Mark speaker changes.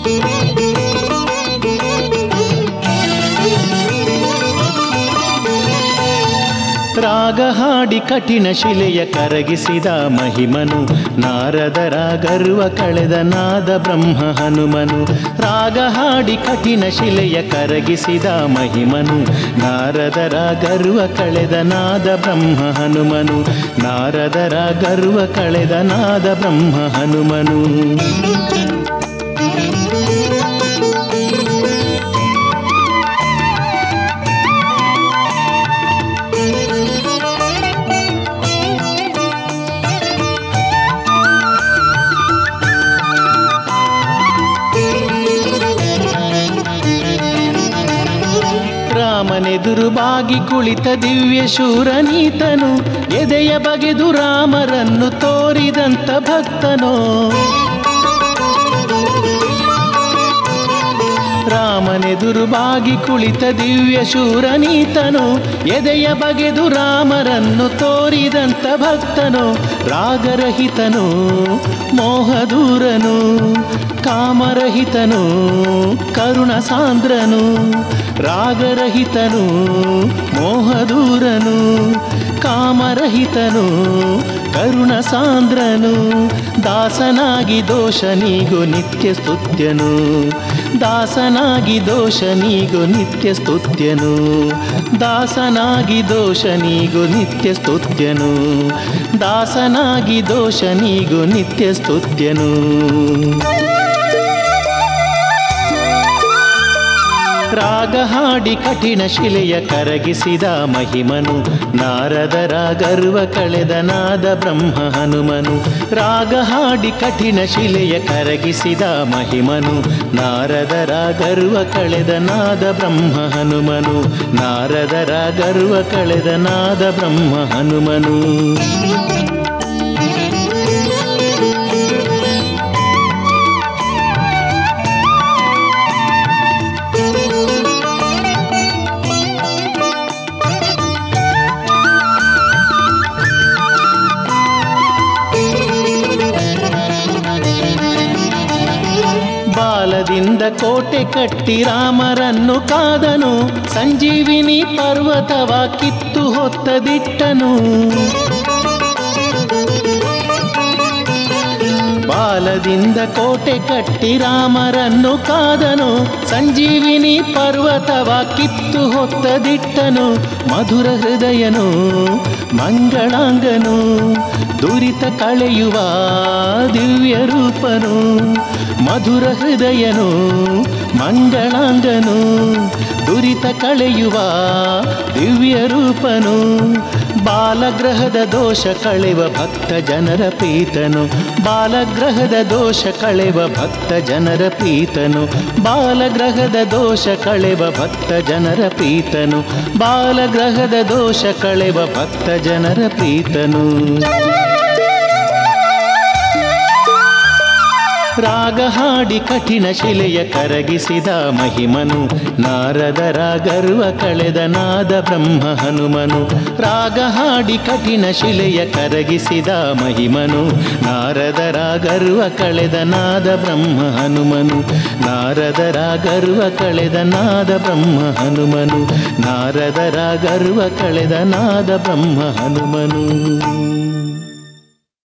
Speaker 1: ರಾಗ ಹಾಡಿ ಕಠಿಣ ಶಿಲೆಯ ಕರಗಿಸಿದ ಮಹಿಮನು ನಾರದರ ಗರ್ವ ಕಳೆದ ನಾದ ಬ್ರಹ್ಮ ಹನುಮನು ರಾಗ ಹಾಡಿ ಕಠಿಣ ಶಿಲೆಯ ಕರಗಿಸಿದ ಮಹಿಮನು ನಾರದರ ಗರ್ವ ಕಳೆದ ನಾದ ಬ್ರಹ್ಮ ಹನುಮನು ನಾರದರ ಗರ್ವ ಕಳೆದ ನಾದ ಬ್ರಹ್ಮ ಹನುಮನು ರಾಮನೆದುರು ಬಾಗಿ ಕುಳಿತ ದಿವ್ಯ ಶೂರನೀತನು ಎದೆಯ ಬಗೆದು ರಾಮರನ್ನು ತೋರಿದಂತ ಭಕ್ತನೋ ರಾಮನೆದುರು ಬಾಗಿ ಕುಳಿತ ದಿವ್ಯ ಶೂರನೀತನು ಎದೆಯ ಬಗೆದು ರಾಮರನ್ನು ತೋರಿದಂತ ಭಕ್ತನು ರಾಗರಹಿತನು ಮೋಹದೂರನು ಕಾಮರಹಿತನು ಕರುಣ ಸಾಂದ್ರನು ರಾಗರಹಿತನು ಮೋಹದೂರನು ಕಾಮರಹಿತನು ಕರುಣ ಸಾಂದ್ರನು ದಾಸನಾಗಿ ದೋಷ ನೀಗು ನಿತ್ಯ ಸ್ತುತ್ಯನು ದಾಸನಾಗಿ ದೋಷ ನೀಗು ನಿತ್ಯ ಸ್ತುತ್ಯನು ದಾಸನಾಗಿ ದೋಷ ನೀಗು ನಿತ್ಯ ಸ್ತುತ್ಯನು ದಾಸನಾಗಿ ದೋಷ ನೀಗು ನಿತ್ಯ ಸ್ತುತ್ಯನು ರಾಗ ಹಾಡಿ ಕಠಿಣ ಶಿಲೆಯ ಕರಗಿಸಿದ ಮಹಿಮನು ನಾರದರ ಗರ್ವ ಕಳೆದ ನಾದ ಬ್ರಹ್ಮ ಹನುಮನು ರಾಗ ಹಾಡಿ ಕಠಿಣ ಶಿಲೆಯ ಕರಗಿಸಿದ ಮಹಿಮನು ನಾರದರ ಗರ್ವ ಕಳೆದ ನಾದ ಬ್ರಹ್ಮ ಹನುಮನು ನಾರದರ ಗರ್ವ ಕಳೆದ ನಾದ ಬ್ರಹ್ಮ ಹನುಮನು ಬಾಲದಿಂದ ಕೋಟೆ ಕಟ್ಟಿ ರಾಮರನ್ನು ಕಾದನು ಸಂಜೀವಿನಿ ಪರ್ವತವ ಕಿತ್ತು ಹೊತ್ತದಿಟ್ಟನು ಬಾಲದಿಂದ ಕೋಟೆ ಕಟ್ಟಿ ರಾಮರನ್ನು ಕಾದನು ಸಂಜೀವಿನಿ ಪರ್ವತವ ಕಿತ್ತು ಹೊತ್ತದಿಟ್ಟನು ಮಧುರ ಹೃದಯನು ಮಂಗಳಾಂಗನು ದುರಿತ ಕಳೆಯುವ ದಿವ್ಯ ರೂಪನು ಮಧುರ ಹೃದಯನು ಮಂಗಳಾಂಗನು ದುರಿತ ಕಳೆಯುವ ದಿವ್ಯ ರೂಪನು ಬಾಲಗ್ರಹದ ದೋಷ ಕಳೆವ ಭಕ್ತ ಜನರ ಪ್ರೀತನು ಬಾಲಗ್ರಹದ ದೋಷ ಕಳೆವ ಭಕ್ತ ಜನರ ಪ್ರೀತನು ಬಾಲಗ್ರಹದ ದೋಷ ಕಳೆವ ಭಕ್ತ ಜನರ ಪ್ರೀತನು ಬಾಲಗ್ರಹದ ದೋಷ ಕಳೆವ ಭಕ್ತ ಜನರ ಪ್ರೀತನು ರಾಗ ಹಾಡಿ ಕಠಿಣ ಶಿಲೆಯ ಕರಗಿಸಿದ ಮಹಿಮನು ನಾರದರ ಗರ್ವ ಕಳೆದ ನಾದ ಬ್ರಹ್ಮ ಹನುಮನು ರಾಗ ಹಾಡಿ ಕಠಿಣ ಶಿಲೆಯ ಕರಗಿಸಿದ ಮಹಿಮನು ನಾರದರ ಗರ್ವ ಕಳೆದ ನಾದ ಬ್ರಹ್ಮ ಹನುಮನು ನಾರದರ ಗರ್ವ ಕಳೆದ ನಾದ ಬ್ರಹ್ಮ ಹನುಮನು ನಾರದರ ಗರ್ವ ಕಳೆದ ನಾದ ಬ್ರಹ್ಮ ಹನುಮನು